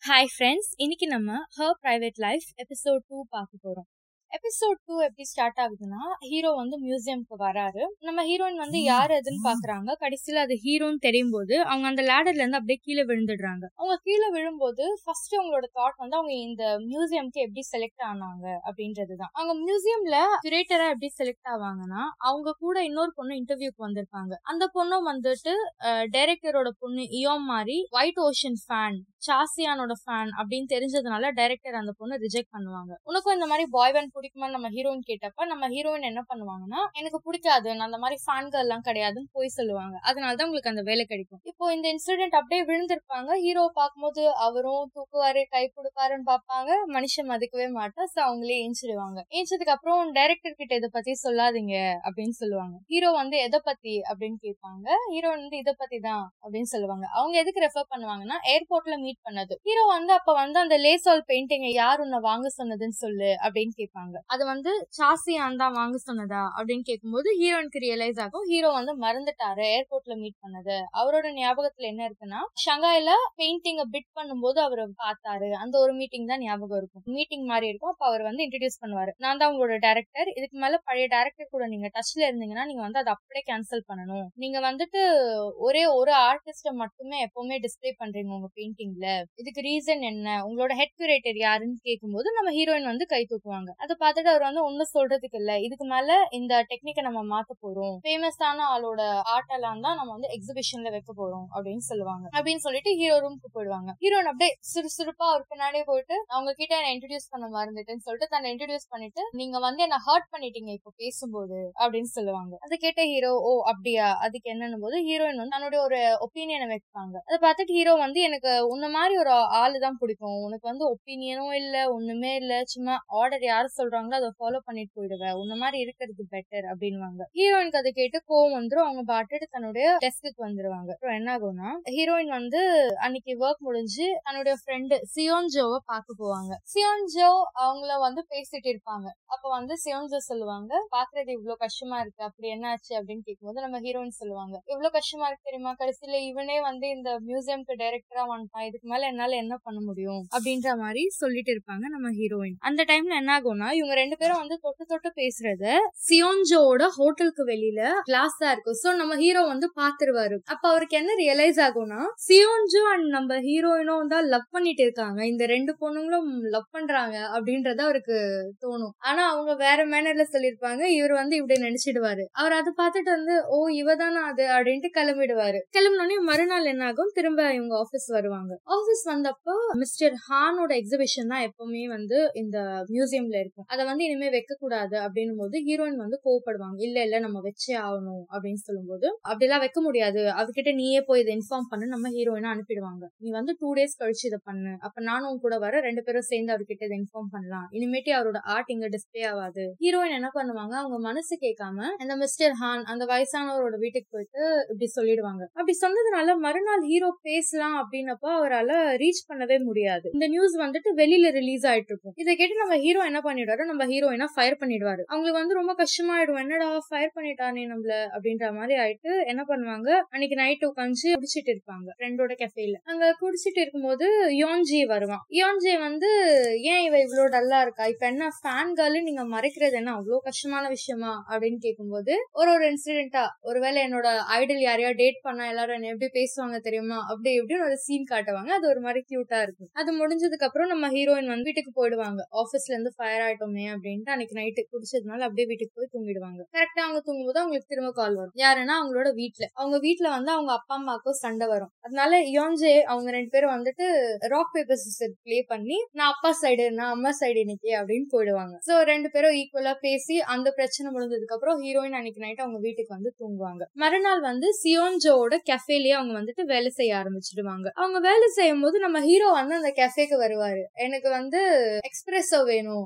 hi friends இன்னைக்கு நம்ம her private life episode two பார்க்க போறோம் எபிசோட் டூ எப்படி ஸ்டார்ட் ஆகுதுன்னா ஹீரோ வந்து மியூசியம்க்கு வராரு நம்ம ஹீரோயின் வந்து யார் எதுன்னு பாக்குறாங்க கடைசியில அது ஹீரோன்னு தெரியும் போது அவங்க அந்த லேடர்ல இருந்து அப்படியே கீழே விழுந்துடுறாங்க அவங்க கீழே விழும்போது ஃபர்ஸ்ட் அவங்களோட தாட் வந்து அவங்க இந்த மியூசியம்க்கு எப்படி செலக்ட் ஆனாங்க அப்படின்றதுதான் அவங்க மியூசியம்ல கியூரேட்டரா எப்படி செலக்ட் ஆவாங்கன்னா அவங்க கூட இன்னொரு பொண்ணு இன்டர்வியூக்கு வந்திருப்பாங்க அந்த பொண்ணும் வந்துட்டு டைரக்டரோட பொண்ணு இயோம் மாதிரி ஒயிட் ஓஷன் ஃபேன் சாசியானோட ஃபேன் அப்படின்னு தெரிஞ்சதுனால டைரக்டர் அந்த பொண்ணு ரிஜெக்ட் பண்ணுவாங்க உனக்கும் இந்த மாதிரி பாய் பேண்ட் பிடிக்குமா நம்ம ஹீரோயின் கேட்டப்ப நம்ம ஹீரோயின் என்ன பண்ணுவாங்கன்னா எனக்கு பிடிக்காது நான் அந்த மாதிரி ஃபேன்கள் எல்லாம் கிடையாதுன்னு போய் சொல்லுவாங்க அதனாலதான் உங்களுக்கு அந்த வேலை கிடைக்கும் இப்போ இந்த இன்சிடென்ட் அப்படியே விழுந்திருப்பாங்க ஹீரோ பார்க்கும்போது அவரும் தூக்குவாரு கை கொடுப்பாருன்னு பார்ப்பாங்க மனுஷன் மதிக்கவே மாட்டா சோ அவங்களே ஏஞ்சிடுவாங்க ஏஞ்சதுக்கு அப்புறம் டைரக்டர் கிட்ட இதை பத்தி சொல்லாதீங்க அப்படின்னு சொல்லுவாங்க ஹீரோ வந்து எதை பத்தி அப்படின்னு கேட்பாங்க ஹீரோ வந்து இதை பத்தி தான் அப்படின்னு சொல்லுவாங்க அவங்க எதுக்கு ரெஃபர் பண்ணுவாங்கன்னா ஏர்போர்ட்ல மீட் பண்ணது ஹீரோ வந்து அப்ப வந்து அந்த லேசால் பெயிண்டிங் யார் உன்னை வாங்க சொன்னதுன்னு சொல்லு அப்படின்னு கேட்பாங்க அது வந்து சாசியான் தான் வாங்க சொன்னதா அப்படின்னு கேட்கும்போது ஹீரோயினுக்கு ரியலைஸ் ஆகும் ஹீரோ வந்து மறந்துட்டாரு ஏர்போர்ட்ல மீட் பண்ணது அவரோட ஞாபகத்துல என்ன இருக்குன்னா ஷங்காயில பெயிண்டிங்க பிட் பண்ணும்போது அவர் பார்த்தாரு அந்த ஒரு மீட்டிங் தான் ஞாபகம் இருக்கும் மீட்டிங் மாதிரி இருக்கும் அப்ப அவர் வந்து இன்ட்ரடியூஸ் பண்ணுவாரு நான் தான் உங்களோட டேரக்டர் இதுக்கு மேல பழைய டேரக்டர் கூட நீங்க டச்ல இருந்தீங்கன்னா நீங்க வந்து அதை அப்படியே கேன்சல் பண்ணணும் நீங்க வந்துட்டு ஒரே ஒரு ஆர்டிஸ்ட மட்டுமே எப்பவுமே டிஸ்பிளே பண்றீங்க உங்க பெயிண்டிங்ல இதுக்கு ரீசன் என்ன உங்களோட ஹெட் கியூரேட்டர் யாருன்னு கேட்கும்போது நம்ம ஹீரோயின் வந்து கை தூக்குவாங்க அதை பார்த்துட்டு அவர் வந்து ஒன்னும் சொல்றதுக்கு இல்ல இதுக்கு மேல இந்த டெக்னிக்கை நம்ம மாத்த போறோம் ஃபேமஸான ஆளோட ஆர்ட் எல்லாம் தான் நம்ம வந்து எக்ஸிபிஷன்ல வைக்க போறோம் அப்படின்னு சொல்லுவாங்க அப்படின்னு சொல்லிட்டு ஹீரோ ரூம்க்கு போயிடுவாங்க ஹீரோன் அப்படியே சுறுசுறுப்பா அவர் பின்னாடியே போயிட்டு அவங்க கிட்ட என்ன இன்ட்ரடியூஸ் பண்ண மறந்துட்டுன்னு சொல்லிட்டு தன்னை இன்ட்ரடியூஸ் பண்ணிட்டு நீங்க வந்து என்ன ஹர்ட் பண்ணிட்டீங்க இப்போ பேசும்போது அப்படின்னு சொல்லுவாங்க அதை கேட்ட ஹீரோ ஓ அப்படியா அதுக்கு என்னன்னு போது ஹீரோயின் வந்து தன்னுடைய ஒரு ஒப்பீனியனை வைப்பாங்க அதை பார்த்துட்டு ஹீரோ வந்து எனக்கு உன்ன மாதிரி ஒரு ஆளு தான் பிடிக்கும் உனக்கு வந்து ஒப்பீனியனும் இல்ல ஒண்ணுமே இல்ல சும்மா ஆர்டர் யாரு சொல்றாங்களோ அதை ஃபாலோ பண்ணிட்டு போயிடுவேன் உன்ன மாதிரி இருக்கிறது பெட்டர் அப்படின்வாங்க ஹீரோயினுக்கு அதை கேட்டு கோவம் வந்துரும் அவங்க பாட்டுட்டு தன்னுடைய டெஸ்க்கு வந்துருவாங்க அப்புறம் என்ன ஆகும்னா ஹீரோயின் வந்து அன்னைக்கு ஒர்க் முடிஞ்சு தன்னுடைய ஃப்ரெண்டு சியோன் ஜோவை பார்க்க போவாங்க சியோன் ஜோ அவங்கள வந்து பேசிட்டு இருப்பாங்க அப்ப வந்து சியோன் ஜோ சொல்லுவாங்க பாக்குறது இவ்வளவு கஷ்டமா இருக்கு அப்படி என்ன ஆச்சு அப்படின்னு கேட்கும்போது நம்ம ஹீரோயின் சொல்லுவாங்க இவ்வளவு கஷ்டமா இருக்கு தெரியுமா கடைசியில இவனே வந்து இந்த மியூசியம்க்கு டைரக்டரா வந்துட்டான் இதுக்கு மேல என்னால என்ன பண்ண முடியும் அப்படின்ற மாதிரி சொல்லிட்டு இருப்பாங்க நம்ம ஹீரோயின் அந்த டைம்ல என்ன ஆகும்னா இவங்க ரெண்டு பேரும் வந்து தொட்டு தொட்டு பேசுறத சியோன்ஜோட ஹோட்டலுக்கு வெளியில கிளாஸ் தான் இருக்கும் சோ நம்ம ஹீரோ வந்து பாத்துருவாரு அப்ப அவருக்கு என்ன ரியலைஸ் ஆகும்னா சியோன்ஜோ அண்ட் நம்ம ஹீரோயினும் தான் லவ் பண்ணிட்டு இருக்காங்க இந்த ரெண்டு பொண்ணுங்களும் லவ் பண்றாங்க அப்படின்றத அவருக்கு தோணும் ஆனா அவங்க வேற மேனர்ல சொல்லிருப்பாங்க இவர் வந்து இப்படி நினைச்சிடுவாரு அவர் அதை பார்த்துட்டு வந்து ஓ இவ தானே அது அப்படின்ட்டு கிளம்பிடுவாரு கிளம்பினோடனே மறுநாள் என்ன ஆகும் திரும்ப இவங்க ஆபீஸ் வருவாங்க ஆபீஸ் வந்தப்போ மிஸ்டர் ஹானோட எக்ஸிபிஷன் தான் எப்பவுமே வந்து இந்த மியூசியம்ல இருக்கும் அதை வந்து இனிமே வைக்க கூடாது அப்படின்னும் போது ஹீரோயின் வந்து கோவப்படுவாங்க இல்ல இல்ல நம்ம வச்சே ஆகணும் அப்படின்னு சொல்லும்போது அப்படிலாம் வைக்க முடியாது அவகிட்ட நீயே போய் இதை இன்ஃபார்ம் பண்ணு நம்ம ஹீரோயினா அனுப்பிடுவாங்க நீ வந்து டூ டேஸ் கழிச்சு இதை பண்ணு அப்ப நானும் உன் கூட வர ரெண்டு பேரும் சேர்ந்து அவர்கிட்ட இதை இன்ஃபார்ம் பண்ணலாம் இனிமேட்டு அவரோட ஆர்ட் இங்க டிஸ்பிளே ஆகாது ஹீரோயின் என்ன பண்ணுவாங்க அவங்க மனசு கேட்காம அந்த மிஸ்டர் ஹான் அந்த வயசானவரோட வீட்டுக்கு போயிட்டு இப்படி சொல்லிடுவாங்க அப்படி சொன்னதுனால மறுநாள் ஹீரோ பேசலாம் அப்படின்னப்போ அவரால் ரீச் பண்ணவே முடியாது இந்த நியூஸ் வந்துட்டு வெளியில ரிலீஸ் ஆயிட்டு இருக்கும் இதை கேட்டு நம்ம ஹீரோ என்ன பண்ணிடுவாரு நம்ம ஹீரோயினா ஃபயர் பண்ணிடுவாரு அவங்களுக்கு வந்து ரொம்ப கஷ்டமாயிடும் என்னடா ஃபயர் பண்ணிட்டானே நம்மள அப்படின்ற மாதிரி ஆயிட்டு என்ன பண்ணுவாங்க அன்னைக்கு நைட் உட்காந்து குடிச்சிட்டு இருப்பாங்க ஃப்ரெண்டோட கெஃபேல அங்க குடிச்சிட்டு இருக்கும்போது யோன்ஜி வருவான் யோன்ஜி வந்து ஏன் இவ இவ்வளவு டல்லா இருக்கா இப்ப என்ன ஃபேன் கேர்ள் நீங்க மறைக்கிறது என்ன அவ்வளவு கஷ்டமான விஷயமா அப்படின்னு கேட்கும்போது ஒரு ஒரு இன்சிடென்ட்டா ஒருவேளை என்னோட ஐடல் யாரையா டேட் பண்ணா எல்லாரும் என்ன எப்படி பேசுவாங்க தெரியுமா அப்படி எப்படின்னு ஒரு சீன் காட்டுவாங்க அது ஒரு மாதிரி கியூட்டா இருக்கும் அது முடிஞ்சதுக்கு அப்புறம் நம்ம ஹீரோயின் வந்து வீட்டுக்கு போயிடுவாங்க ஆபீஸ்ல இருந்து ஃபயர் ஆயிட்டோமே அப்படின்ட்டு அன்னைக்கு நைட்டு குடிச்சதுனால அப்படியே வீட்டுக்கு போய் தூங்கிடுவாங்க கரெக்டா அவங்க தூங்கும்போது அவங்களுக்கு திரும்ப கால் வரும் யாருன்னா அவங்களோட வீட்டுல அவங்க வீட்டுல வந்து அவங்க அப்பா அம்மாவுக்கும் சண்டை வரும் அதனால யோன்ஜே அவங்க ரெண்டு பேரும் வந்துட்டு ராக் பேப்பர் சிஸ்டர் பிளே பண்ணி நான் அப்பா சைடு நான் அம்மா சைடு இன்னைக்கு அப்படின்னு போயிடுவாங்க சோ ரெண்டு பேரும் ஈக்குவலா பேசி அந்த பிரச்சனை முடிஞ்சதுக்கு அப்புறம் ஹீரோயின் அன்னைக்கு நைட் அவங்க வீட்டுக்கு வந்து தூங்குவாங்க மறுநாள் வந்து சியோன்ஜோட கெஃபேலயே அவங்க வந்துட்டு வேலை செய்ய ஆரம்பிச்சிடுவாங்க அவங்க வேலை செய்யும் போது நம்ம ஹீரோ வந்து அந்த கெஃபேக்கு வருவாரு எனக்கு வந்து எக்ஸ்பிரஸோ வேணும் அப்படின்னும்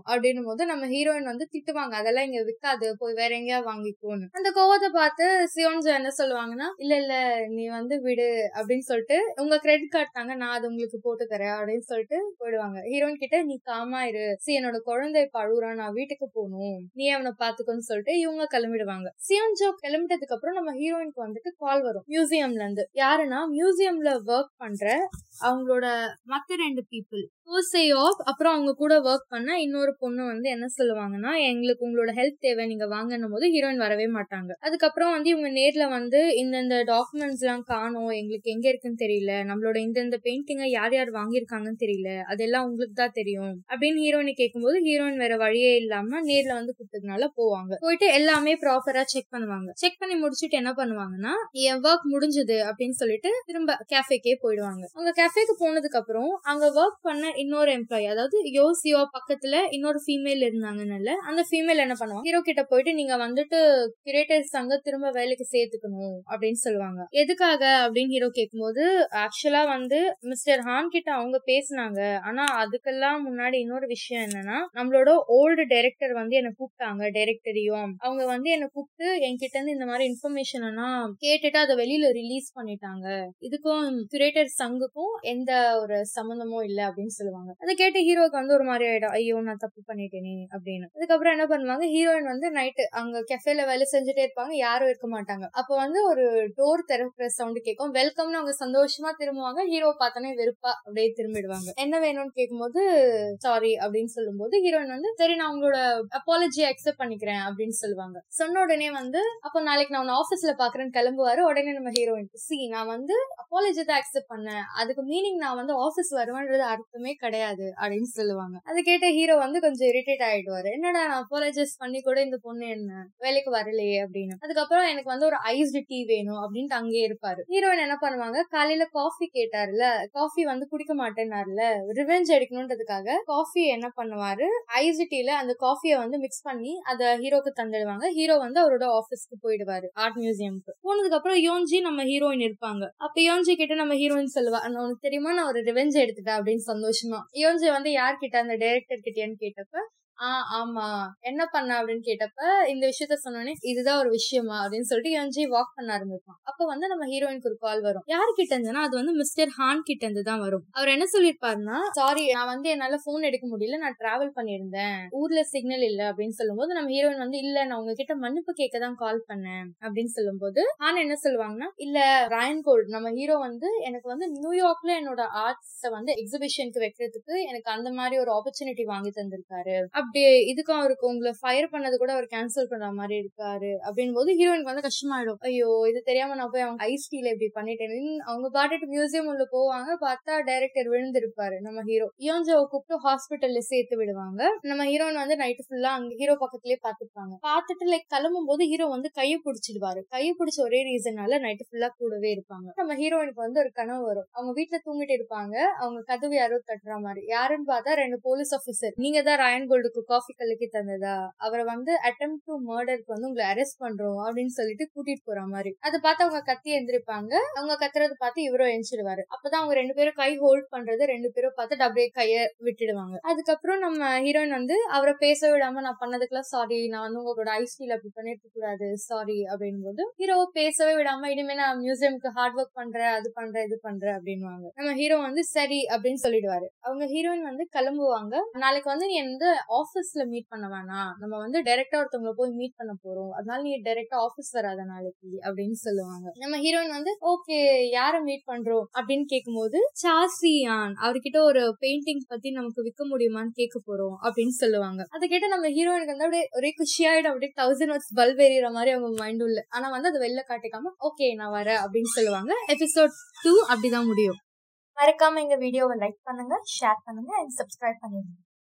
போது நம்ம ஹீரோயின் வந்து திட்டுவாங்க அதெல்லாம் இங்க விக்காது போய் வேற எங்கேயா வாங்கிக்கோன்னு அந்த கோவத்தை பார்த்து சியோன்ஜா என்ன சொல்லுவாங்கன்னா இல்ல இல்ல நீ வந்து விடு அப்படின்னு சொல்லிட்டு உங்க கிரெடிட் கார்டு தாங்க நான் அது உங்களுக்கு போட்டு தரேன் அப்படின்னு சொல்லிட்டு போயிடுவாங்க ஹீரோயின் கிட்ட நீ காமா இரு சி என்னோட குழந்தை பழுவுறான் நான் வீட்டுக்கு போகணும் நீ அவனை பாத்துக்கோன்னு சொல்லிட்டு இவங்க கிளம்பிடுவாங்க சியோன்ஜோ கிளம்பிட்டதுக்கு அப்புறம் நம்ம ஹீரோயினுக்கு வந்துட்டு கால் வரும் மியூசியம்ல இருந்து யாருன்னா மியூசியம்ல ஒர்க் பண்ற அவங்களோட மத்த ரெண்டு பீப்புள் ஓசே ஆஃப் அப்புறம் அவங்க கூட ஒர்க் பண்ண இன்னொரு பொண்ணு வந்து என்ன சொல்லுவாங்கன்னா எங்களுக்கு உங்களோட ஹெல்ப் தேவை நீங்க வாங்கணும் போது ஹீரோயின் வரவே மாட்டாங்க அதுக்கப்புறம் வந்து இவங்க நேர்ல வந்து இந்தந்த டாக்குமெண்ட்ஸ் எல்லாம் காணும் எங்களுக்கு எங்க இருக்குன்னு தெரியல நம்மளோட இந்தந்த பெயிண்டிங்க யார் யார் வாங்கியிருக்காங்கன்னு தெரியல அதெல்லாம் உங்களுக்கு தான் தெரியும் அப்படின்னு ஹீரோயினை கேட்கும்போது ஹீரோயின் வேற வழியே இல்லாம நேர்ல வந்து கொடுத்ததுனால போவாங்க போயிட்டு எல்லாமே ப்ராப்பரா செக் பண்ணுவாங்க செக் பண்ணி முடிச்சுட்டு என்ன பண்ணுவாங்கன்னா என் ஒர்க் முடிஞ்சது அப்படின்னு சொல்லிட்டு திரும்ப கேஃபேக்கே போயிடுவாங்க அவங்க கேஃபேக்கு போனதுக்கு அப்புறம் அங்க ஒர்க் பண்ண இன்னொரு எம்ப்ளாயி அதாவது யோசியோ பக்கத்துல இன்னொரு ஃபீமேல் இருந்தாங்கன்னு அந்த ஃபீமேல் என்ன பண்ணுவாங்க ஹீரோ கிட்ட போயிட்டு நீங்க வந்துட்டு கிரியேட்டர்ஸ் அங்க திரும்ப வேலைக்கு சேர்த்துக்கணும் அப்படின்னு சொல்லுவாங்க எதுக்காக அப்படின்னு ஹீரோ கேட்கும்போது ஆக்சுவலா வந்து மிஸ்டர் ஹான் கிட்ட அவங்க பேசினாங்க ஆனா அதுக்கெல்லாம் முன்னாடி இன்னொரு விஷயம் என்னன்னா நம்மளோட ஓல்டு டைரக்டர் வந்து என்ன கூப்பிட்டாங்க டைரக்டரையும் அவங்க வந்து என்ன கூப்பிட்டு என்கிட்ட இருந்து இந்த மாதிரி இன்ஃபர்மேஷன் எல்லாம் கேட்டுட்டு அதை வெளியில ரிலீஸ் பண்ணிட்டாங்க இதுக்கும் கிரியேட்டர் சங்குக்கும் எந்த ஒரு சம்மந்தமும் இல்ல அப்படின்னு சொல்லுவாங்க அதை கேட்டு ஹீரோக்கு வந்து ஒரு மாதிரி ஆயிடும் ஐயோ நான் தப்பு பண்ணிட்டேனே அப்படின்னு அதுக்கப்புறம் என்ன பண்ணுவாங்க ஹீரோயின் வந்து நைட்டு அங்க கெஃபேல வேலை செஞ்சுட்டே இருப்பாங்க யாரும் இருக்க மாட்டாங்க அப்போ வந்து ஒரு டோர் திறக்கிற சவுண்ட் கேட்கும் வெல்கம்னு அவங்க சந்தோஷமா திரும்புவாங்க ஹீரோ பார்த்தோன்னே வெறுப்பா அப்படியே திரும்பிடுவாங்க என்ன வேணும்னு கேட்கும்போது சாரி அப்படின்னு சொல்லும்போது ஹீரோயின் வந்து சரி நான் உங்களோட அப்பாலஜி அக்செப்ட் பண்ணிக்கிறேன் அப்படின்னு சொல்லுவாங்க சொன்ன உடனே வந்து அப்போ நாளைக்கு நான் ஆபீஸ்ல பாக்குறேன்னு கிளம்புவாரு உடனே நம்ம ஹீரோயின் சி நான் வந்து அப்பாலஜி தான் அக்செப்ட் பண்ணேன் அதுக்கு மீனிங் நான் வந்து ஆபீஸ் வருவேன்றது அர்த்தமே கிடையாது அப்படின்னு சொல்லுவாங்க அதை கேட்ட ஹீரோ வந்து கொஞ்சம் இரிட்டேட் ஆயிடுவாரு என்னடா நான் அப்பாலஜைஸ் பண்ணி கூட இந்த பொண்ணு என்ன வேலைக்கு வரலையே அப்படின்னு அதுக்கப்புறம் எனக்கு வந்து ஒரு ஐஸ்டு டீ வேணும் அப்படின்ட்டு அங்கேயே இருப்பாரு ஹீரோயின் என்ன பண்ணுவாங்க காலையில காஃபி கேட்டாருல காஃபி வந்து குடிக்க மாட்டேன்னாருல ரிவெஞ்ச் எடுக்கணுன்றதுக்காக காஃபி என்ன பண்ணுவாரு ஐஸ்டு டீல அந்த காஃபியை வந்து மிக்ஸ் பண்ணி அத ஹீரோக்கு தந்துடுவாங்க ஹீரோ வந்து அவரோட ஆபீஸ்க்கு போயிடுவாரு ஆர்ட் மியூசியம்க்கு போனதுக்கு அப்புறம் யோன்ஜி நம்ம ஹீரோயின் இருப்பாங்க அப்ப யோன்ஜி கிட்ட நம்ம ஹீரோயின் சொல்லுவா உனக்கு தெரியுமா நான் ஒரு ரிவெஞ்ச் எடுத்துட்டேன் அப்படின்னு சந்தோஷமா யோன்ஜி வந்து யார்கிட்ட அந்த டைரக்டர் கிட்டேன்னு கேட்டப்ப ஆஹ் ஆமா என்ன பண்ண அப்படின்னு கேட்டப்ப இந்த விஷயத்த சொன்னோடனே இதுதான் ஒரு விஷயமா அப்படின்னு சொல்லிட்டு யோன்ஜி வாக் பண்ண ஆரம்பிப்பான் அப்ப வந்து நம்ம ஹீரோயினுக்கு ஒரு கால் வரும் யார் கிட்ட இருந்துன்னா அது வந்து மிஸ்டர் ஹான் கிட்ட இருந்து தான் வரும் அவர் என்ன சொல்லிருப்பாருன்னா சாரி நான் வந்து என்னால போன் எடுக்க முடியல நான் டிராவல் பண்ணியிருந்தேன் ஊர்ல சிக்னல் இல்ல அப்படின்னு சொல்லும்போது நம்ம ஹீரோயின் வந்து இல்ல நான் உங்ககிட்ட மன்னிப்பு கேட்க தான் கால் பண்ணேன் அப்படின்னு சொல்லும்போது ஹான் என்ன சொல்லுவாங்கன்னா இல்ல ராயன் கோல்ட் நம்ம ஹீரோ வந்து எனக்கு வந்து நியூயார்க்ல என்னோட ஆர்ட்ஸ் வந்து எக்ஸிபிஷனுக்கு வைக்கிறதுக்கு எனக்கு அந்த மாதிரி ஒரு ஆப்பர்ச்சுனிட்டி வாங்கி தந்திருக்காரு அப்படி இதுக்கும் அவருக்கு உங்களை ஃபயர் பண்ணது கூட அவர் கேன்சல் பண்ற மாதிரி இருக்காரு அப்படின் போது ஹீரோயினுக்கு வந்து கஷ்டமாயிடும் ஐயோ இது தெரியாம நான் போய் அவங்க ஐஸ் டீல இப்படி பண்ணிட்டேன் அவங்க பாட்டுட்டு மியூசியம் உள்ள போவாங்க பார்த்தா டைரக்டர் விழுந்திருப்பாரு நம்ம ஹீரோ யோன்ஜோவை கூப்பிட்டு ஹாஸ்பிட்டல்ல சேர்த்து விடுவாங்க நம்ம ஹீரோயின் வந்து நைட்டு ஃபுல்லா அங்க ஹீரோ பக்கத்துலயே பாத்துப்பாங்க பார்த்துட்டு லைக் கிளம்பும் போது ஹீரோ வந்து கையை பிடிச்சிடுவாரு கையை பிடிச்ச ஒரே ரீசனால நைட்டு ஃபுல்லா கூடவே இருப்பாங்க நம்ம ஹீரோயினுக்கு வந்து ஒரு கனவு வரும் அவங்க வீட்டுல தூங்கிட்டு இருப்பாங்க அவங்க கதவு யாரோ தட்டுற மாதிரி யாருன்னு பார்த்தா ரெண்டு போலீஸ் ஆபீசர் நீங்க தான் ராயன் கோல்டுக்கு காஃபி கலக்கி தந்ததா அவரை வந்து அட்டம் டு மர்டருக்கு வந்து உங்களை அரெஸ்ட் பண்றோம் அப்படின்னு சொல்லிட்டு கூட்டிட்டு போற மாதிரி அதை பார்த்து அவங்க கத்தி எந்திரிப்பாங்க அவங்க கத்துறது பார்த்து இவரும் எந்திரிடுவாரு அப்பதான் அவங்க ரெண்டு பேரும் கை ஹோல்ட் பண்றது ரெண்டு பேரும் பார்த்து அப்படியே கைய விட்டுடுவாங்க அதுக்கப்புறம் நம்ம ஹீரோயின் வந்து அவரை பேச விடாம நான் பண்ணதுக்கெல்லாம் சாரி நான் வந்து உங்களோட ஐஸ்டில அப்படி பண்ணிருக்க கூடாது சாரி அப்படின் போது ஹீரோ பேசவே விடாம இனிமே நான் மியூசியம்க்கு ஹார்ட் ஒர்க் பண்றேன் அது பண்றேன் இது பண்றேன் அப்படின்வாங்க நம்ம ஹீரோ வந்து சரி அப்படின்னு சொல்லிடுவாரு அவங்க ஹீரோயின் வந்து கிளம்புவாங்க நாளைக்கு வந்து நீ வந்து ஆபீஸ்ல மீட் பண்ண வேணாம் நம்ம வந்து டைரக்டா ஒருத்தவங்களை போய் மீட் பண்ண போறோம் அதனால நீ டைரக்டா ஆபீஸ் வராத நாளைக்கு அப்படின்னு சொல்லுவாங்க நம்ம ஹீரோயின் வந்து ஓகே யார மீட் பண்றோம் அப்படின்னு கேட்கும்போது சாசியான் அவர்கிட்ட ஒரு பெயிண்டிங் பத்தி நமக்கு விற்க முடியுமான்னு கேட்க போறோம் அப்படின்னு சொல்லுவாங்க அதை கேட்ட நம்ம ஹீரோயினுக்கு வந்து அப்படியே ஒரே குஷியாயிடும் அப்படியே தௌசண்ட் வாட்ஸ் பல்ப் எறிகிற மாதிரி அவங்க மைண்ட் உள்ள ஆனா வந்து அதை வெளில காட்டிக்காம ஓகே நான் வரேன் அப்படின்னு சொல்லுவாங்க எபிசோட் டூ அப்படிதான் முடியும் மறக்காம எங்க வீடியோவை லைக் பண்ணுங்க ஷேர் பண்ணுங்க அண்ட் சப்ஸ்கிரைப் பண்ணிடுங்க